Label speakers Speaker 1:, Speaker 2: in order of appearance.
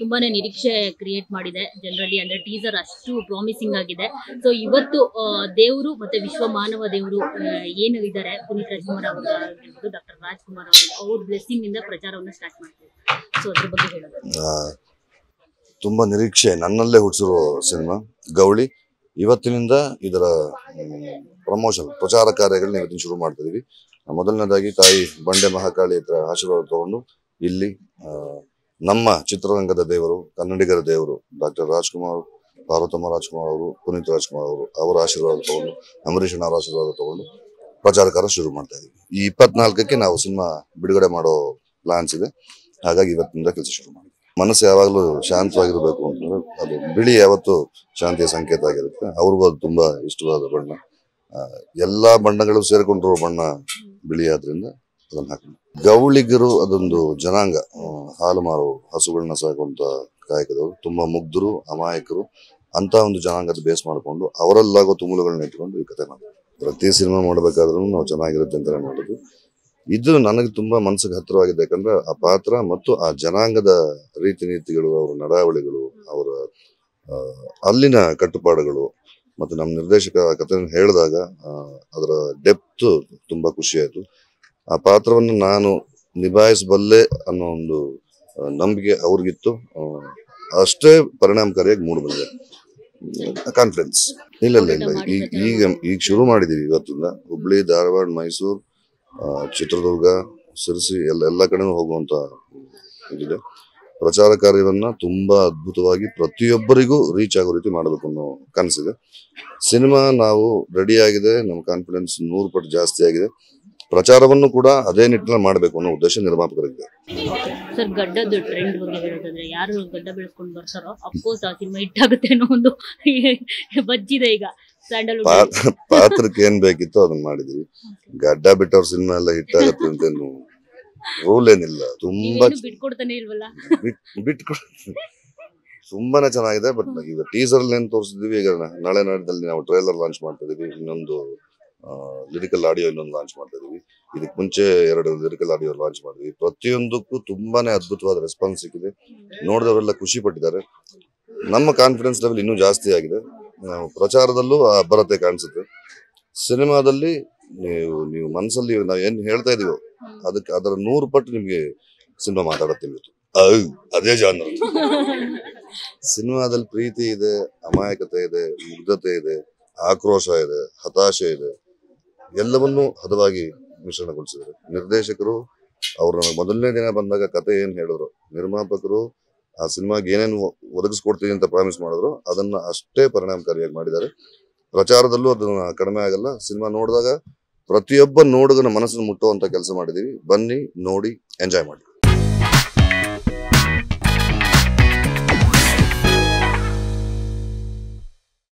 Speaker 1: ತುಂಬಾನೇ ನಿರೀಕ್ಷೆ ಕ್ರಿಯೇಟ್ ಮಾಡಿದೆ ಜನರಲ್ಲಿ ಅಂದ್ರೆ ಟೀಸರ್ ಅಷ್ಟು ಪ್ರಾಮಿಸಿಂಗ್ ಆಗಿದೆ ಸೊ ಇವತ್ತು ದೇವರು ಮತ್ತೆ ವಿಶ್ವ ಮಾನವ ದೇವರು ಏನು ಇದ್ದಾರೆ ಪುನೀತ್ ರಾಜ್ಕುಮಾರ್ ಅವರು ಆಗಿರ್ಬೋದು ಡಾಕ್ಟರ್ ರಾಜ್ಕುಮಾರ್ ಅವರು ಅವ್ರ ಬ್ಲೆಸ್ಸಿಂಗ್ ಇಂದ ಪ್ರಚಾರವನ್ನು ಸ್ಟಾರ್ಟ್ ಮಾಡ್ತಾರೆ ಸೊ ಅದ್ರ ಬಗ್ಗೆ ಹೇಳೋದು
Speaker 2: ಆ, ತುಂಬಾ ನಿರೀಕ್ಷೆ ನನ್ನಲ್ಲೇ ಹುಟ್ಟಿಸಿರೋ ಸಿನಿಮಾ ಗೌಳಿ ಇವತ್ತಿನಿಂದ ಇದರ ಪ್ರಮೋಷನ್ ಪ್ರಚಾರ ಕಾರ್ಯಗಳನ್ನ ಇವತ್ತಿನ ಶುರು ಮಾಡ್ತಾ ಇದೀವಿ ಮೊದಲನೇದಾಗಿ ತಾಯಿ ಬಂಡೆ ಮಹಾಕಾಳಿ ಹತ್ರ ಆಶೀರ್ವಾದ ತಗೊಂಡು ಇಲ್ಲಿ ಆ, ನಮ್ಮ ಚಿತ್ರರಂಗದ ದೇವರು ಕನ್ನಡಿಗರ ದೇವರು ಡಾಕ್ಟರ್ ರಾಜ್ಕುಮಾರ್ ಪಾರ್ವತಮ್ಮ ರಾಜ್ಕುಮಾರ್ ಅವರು ಪುನೀತ್ ರಾಜ್ಕುಮಾರ್ ಅವರು ಅವರ ಆಶೀರ್ವಾದ ತಗೊಂಡು ಅಂಬರೀಷ್ ಅವರ ಆಶೀರ್ವಾದ ತಗೊಂಡು ಪ್ರಚಾರ ಕಾರ್ಯ ಶುರು ಮಾಡ್ತಾ ಇದೀವಿ ಈ ಇಪ್ಪತ್ನಾಲ್ಕಕ್ಕೆ ನಾವು ಸಿನಿಮಾ ಬಿಡುಗಡೆ ಮಾಡೋ ಪ್ಲಾನ್ಸ್ ಇದೆ ಹಾಗಾಗಿ ಇವತ್ತಿನಿಂದ ಕೆಲಸ ಶುರು ಮಾಡಿ ಮನಸ್ಸು ಯಾವಾಗಲೂ ಶಾಂತವಾಗಿರ್ಬೇಕು ಅಂತಂದ್ರೆ ಅದು ಬಿಳಿ ಯಾವತ್ತು ಶಾಂತಿಯ ಸಂಕೇತ ಆಗಿರುತ್ತೆ ಅವ್ರಿಗೂ ಅದು ತುಂಬಾ ಇಷ್ಟವಾದ ಬಣ್ಣ ಆ, ಎಲ್ಲಾ ಬಣ್ಣಗಳು ಸೇರ್ಕೊಂಡಿರೋ ಬಣ್ಣ ಬಿಳಿ ಆದ್ರಿಂದ ಅದನ್ನ ಹಾಕೊಂಡು ಗೌಳಿಗರು ಅದೊಂದು ಜನಾಂಗ ಆ, ಹಾಲು ಮಾರು ಹಸುಗಳನ್ನ ಸಾಕುವಂತ ಕಾಯಕದವರು ತುಂಬಾ ಮುಗ್ಧರು ಅಮಾಯಕರು ಅಂತ ಒಂದು ಜನಾಂಗದ ಬೇಸ್ ಮಾಡ್ಕೊಂಡು ಅವರಲ್ಲಾಗೋ ತುಮುಲುಗಳನ್ನ ಇಟ್ಕೊಂಡು ಈ ಕತೆ ಮಾಡ್ತಾರೆ ಪ್ರತಿ ಸಿನಿಮಾ ಮಾಡ್ಬೇಕಾದ್ರೂ ನಾವು ಚೆನ್ನಾಗಿರುತ್ತೆ ಅಂತಾನೆ ಮಾಡೋದು ಇದು ನನಗೆ ತುಂಬಾ ಮನಸ್ಸಿಗೆ ಹತ್ತಿರವಾಗಿದೆ ಯಾಕಂದ್ರೆ ಆ ಪಾತ್ರ ಮತ್ತು ಆ ಜನಾಂಗದ ರೀತಿ ನೀತಿಗಳು ಅವರ ನಡಾವಳಿಗಳು ಅವರ ಆ, ಅಲ್ಲಿನ ಕಟ್ಟುಪಾಡುಗಳು ಮತ್ತು ನಮ್ಮ ನಿರ್ದೇಶಕ ಆ ಕಥೆಯನ್ನು ಹೇಳಿದಾಗ ಆ, ಅದರ ಡೆಪ್ತ್ ತುಂಬಾ ಖುಷಿ ಆಯ್ತು ಆ ಪಾತ್ರವನ್ನು ನಾನು ನಿಭಾಯಿಸಬಲ್ಲೆ ಅನ್ನೋ ಒಂದು ಆ, ನಂಬಿಕೆ ಅವ್ರಿಗಿತ್ತು ಆ, ಅಷ್ಟೇ ಪರಿಣಾಮಕಾರಿಯಾಗಿ ಮೂಡಬಲ್ಲೆ ಕಾನ್ಫಿಡೆನ್ಸ್ ಇಲ್ಲ ಇಲ್ಲ ಇಲ್ಲ ಈಗ ಈಗ ಈಗ ಶುರು ಮಾಡಿದೀವಿ ಇವತ್ತಿಂದ ಹುಬ್ಳಿ ಧಾರವಾಡ ಮೈಸೂರು ಆ, ಚಿತ್ರದುರ್ಗ ಸಿರಸಿ ಎಲ್ಲ ಎಲ್ಲ ಕಡೆನೂ ಹೋಗುವಂತ ಇದಿದೆ ಪ್ರಚಾರ ಕಾರ್ಯವನ್ನ ತುಂಬಾ ಅದ್ಭುತವಾಗಿ ಪ್ರತಿಯೊಬ್ಬರಿಗೂ ರೀಚ್ ಆಗೋ ರೀತಿ ಮಾಡಬೇಕು ಅನ್ನೋ ಕನಸಿದೆ ಸಿನಿಮಾ ನಾವು ರೆಡಿ ಆಗಿದೆ ನಮ್ಮ ಕಾನ್ಫಿಡೆನ್ಸ್ ನೂರು ಪಟ್ಟು ಜಾಸ್ತಿ ಆಗಿದೆ ಪ್ರಚಾರವನ್ನು ಕೂಡ ಅದೇ ನಿಟ್ಟಿನಲ್ಲಿ ಮಾಡಬೇಕು ಅನ್ನೋ ಉದ್ದೇಶ ನಿರ್ಮಾಪಕರಿಗೆ
Speaker 1: ಸರ್ ಗಡ್ಡದ ಟ್ರೆಂಡ್ ಬಗ್ಗೆ ಹೇಳೋದಾದ್ರೆ ಯಾರು ಗಡ್ಡ ಬೆಳೆಸ್ಕೊಂಡು ಬರ್ತಾರೋ ಅಫ್ಕೋರ್ಸ್ ಆ ಸಿನಿಮಾ ಹಿಟ್ಟಾಗುತ್ತೆ ಅನ್ನೋ ಒಂದು ಬಜ್ಜಿದೆ ಈಗ ಸ್ಯಾಂಡಲ್ವುಡ್
Speaker 2: ಪಾ- ಪಾತ್ರಕ್ಕೆ ಏನ್ ಬೇಕಿತ್ತು ಅದನ್ನ ಮಾಡಿದೀವಿ ಗಡ್ಡ ಬಿಟ್ಟವ್ರ ಸಿನಿಮಾ ಎಲ್ಲ ಹಿಟ್ ಆಗುತ್ತೆ ಅಂತೇನು ರೂಲ್ ಏನಿಲ್ಲ ತುಂಬಾ
Speaker 1: ನೀವೇನು ಬಿಟ್ಕೊಡ್ತಾನೆ ಇಲ್ವಲ್ಲ
Speaker 2: ಬಿಟ್ ಬಿಟ್ಕೊಡ್ ತುಂಬಾನೇ ಚೆನ್ನಾಗಿದೆ ಬಟ್ ಈಗ ಟೀಸರ್ ಅಲ್ಲಿ ಏನ್ ತೋರಿಸಿದ್ವಿ ಈಗ ನ- ನಾಳೆ ನಾಡಿದಲ್ಲಿ ನಾವು ಟ್ರೈಲರ್ ಲಾಂಚ್ ಮಾಡ್ತಾ ಇದೀವಿ ಇನ್ನೊಂದು ಲಿರಿಕಲ್ ಆಡಿಯೋ ಇನ್ನೊಂದು ಲಾಂಚ್ ಮಾಡ್ತಾ ಇದೀವಿ ಇದಕ್ಕೆ ಮುಂಚೆ ಎರಡು ಲಿರಿಕಲ್ ಆಡಿಯೋ ಲಾಂಚ್ ಮಾಡಿದ್ವಿ ಪ್ರತಿಯೊಂದಕ್ಕೂ ತುಂಬಾನೇ ಅದ್ಭುತವಾದ ರೆಸ್ಪಾನ್ಸ್ ಸಿಕ್ಕಿದೆ ನೋಡಿದವರೆಲ್ಲ ಖುಷಿ ಪಟ್ಟಿದ್ದಾರೆ ನಮ್ಮ ಕಾನ್ಫಿಡೆನ್ಸ್ ಲೆವೆಲ್ ಇನ್ನೂ ಜಾಸ್ತಿ ಆಗಿದೆ ನಾವು ಪ್ರಚಾರದಲ್ಲೂ ಆ ಅಬ್ಬರತೆ ಕಾಣಿಸುತ್ತೆ ಸಿನಿಮಾದಲ್ಲಿ ನೀವು ನೀವು ಮನಸ್ಸಲ್ಲಿ ನಾವು ಏನ್ ಹೇಳ್ತಾ ಇದೀವೋ ಅದಕ್ಕೆ ಅದರ ನೂರು ಪಟ್ಟು ನಿಮ್ಗೆ ಸಿನಿಮಾ ಮಾತಾಡತ್ತೆ ಇವತ್ತು ಔ, ಅದೇ ಜಾನರ್ ಸಿನಿಮಾದಲ್ಲಿ ಪ್ರೀತಿ ಇದೆ ಅಮಾಯಕತೆ ಇದೆ ಮುಗ್ಧತೆ ಇದೆ ಆಕ್ರೋಶ ಇದೆ ಹತಾಶೆ ಇದೆ ಎಲ್ಲವನ್ನೂ ಹದವಾಗಿ ಮಿಶ್ರಣಗೊಳಿಸಿದ್ದಾರೆ ನಿರ್ದೇಶಕರು ಅವ್ರು ನನಗೆ ಮೊದಲನೇ ದಿನ ಬಂದಾಗ ಕತೆ ಏನ್ ಹೇಳಿದ್ರು ನಿರ್ಮಾಪಕರು ಆ ಸಿನಿಮಾಗೆ ಏನೇನು ಒದಗಿಸ್ಕೊಡ್ತೀವಿ ಅಂತ ಪ್ರಾಮಿಸ್ ಮಾಡಿದ್ರು ಅದನ್ನ ಅಷ್ಟೇ ಪರಿಣಾಮಕಾರಿಯಾಗಿ ಮಾಡಿದ್ದಾರೆ ಪ್ರಚಾರದಲ್ಲೂ ಅದನ್ನ ಕಡಿಮೆ ಆಗಲ್ಲ ಸಿನಿಮಾ ನೋಡಿದಾಗ ಪ್ರತಿಯೊಬ್ಬ ನೋಡುಗನ ಮನಸ್ಸನ್ನು ಮುಟ್ಟುವಂತ ಕೆಲಸ ಮಾಡಿದೀವಿ ಬನ್ನಿ ನೋಡಿ ಎಂಜಾಯ್ ಮಾಡಿ